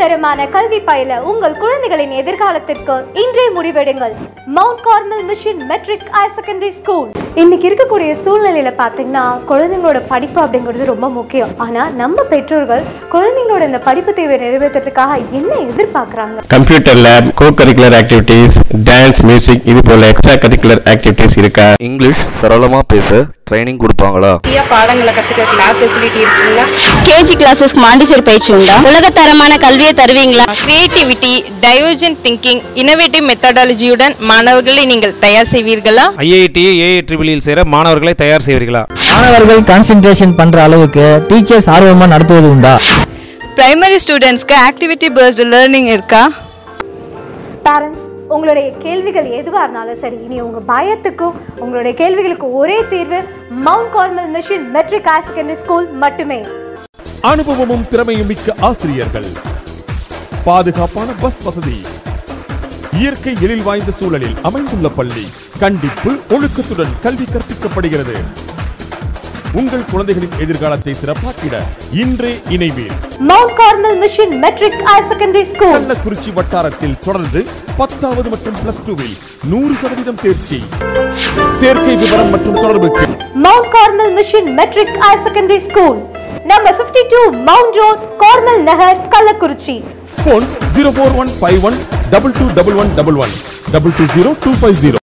உலகத்தரமான கல்வி பயில உங்கள் குழந்தைகளின் எதிர்காலத்திற்கு இன்றே முடிவெடுங்கள் Mount Carmel mission matric higher secondary school இன்னைக்கு இருக்கக்கூடிய சூழ்நிலையில பாத்தீங்கன்னா குழந்தைங்களோட படிப்பு அப்படிங்கிறது ரொம்ப முக்கியம் ஆனா நம்ம பெற்றோர்கள் குழந்தைங்களோட இந்த படிப்பு தேவை நிறைவேற்றுறதுக்காக என்ன எதிர்பார்க்கறாங்க computer lab co curricular activities dance music இது போல எக்ஸ்ட்ரா கரிக்குலர் ஆக்டிவிட்டீஸ் இருக்கா இங்கிலீஷ் சரளமா பேச ட்ரைனிங் கொடுப்பாங்களா நிறைய பாடங்களை கத்துக்க கிளாஸ் ஃபெசிலிட்டி இருக்குங்களா கேஜி கிளாஸஸ் மாண்டிசரி பயிற்சி உண்டா உலகத்தரமான கல்வியை தருவீங்களா கிரியேட்டிவிட்டி டைவர்ஜென்ட் திங்கிங் இனோவேட்டிவ் மெத்தடாலஜியுடன் மாணவர்களை நீங்கள் தயார் செய்வீர்களா ஐஐடி ஏஐ ட்ரிபிளில் சேர மாணவர்களை தயார் செய்வீர்களா மாணவர்கள் கான்சென்ட்ரேஷன் பண்ற அளவுக்கு டீச்சர்ஸ் ஆர்வமா நடத்துவது உண்டா பிரைமரி ஸ்டூடெண்ட்ஸ்க்கு ஆக்டிவிட்டி பேஸ்டு லேர்னிங் இருக்கா பேரண்ட்ஸ் உங்களுடைய கேள்விகள் எதுவாக இருந்தாலும் சரி இனி உங்க பயத்துக்கும் உங்களுடைய கேள்விகளுக்கு ஒரே தீர்வு Mount Carmel mission matric higher secondary school மட்டுமே அனுபவமும் திறமையும் மிக்க ஆசிரியர்கள் பாதுகாப்பான பஸ் வசதி இயற்கை எழில் வாய்ந்த சூழலில் அமைந்துள்ள பள்ளி கண்டிப்பு ஒழுக்கத்துடன் கல்வி கற்பிக்கப்படுகிறது உங்கள் குழந்தைகளின் எதிர்காலத்தை சிறப்பாக்கிட இன்றே இணைவீர் Mount Carmel mission matric higher secondary school Kallakurichi வட்டாரத்தில் தொடர்ந்து பத்தாவது மற்றும் பிளஸ் டூவில் நூறு சதவீதம் தேர்ச்சி சேர்க்கை விவரம் மற்றும் தொடர்புக்கு Mount Carmel mission matric higher secondary school number 52 two Mount road Carmel Nagar Kallakurichi phone zero four one five one double two double one double one double two zero two five zero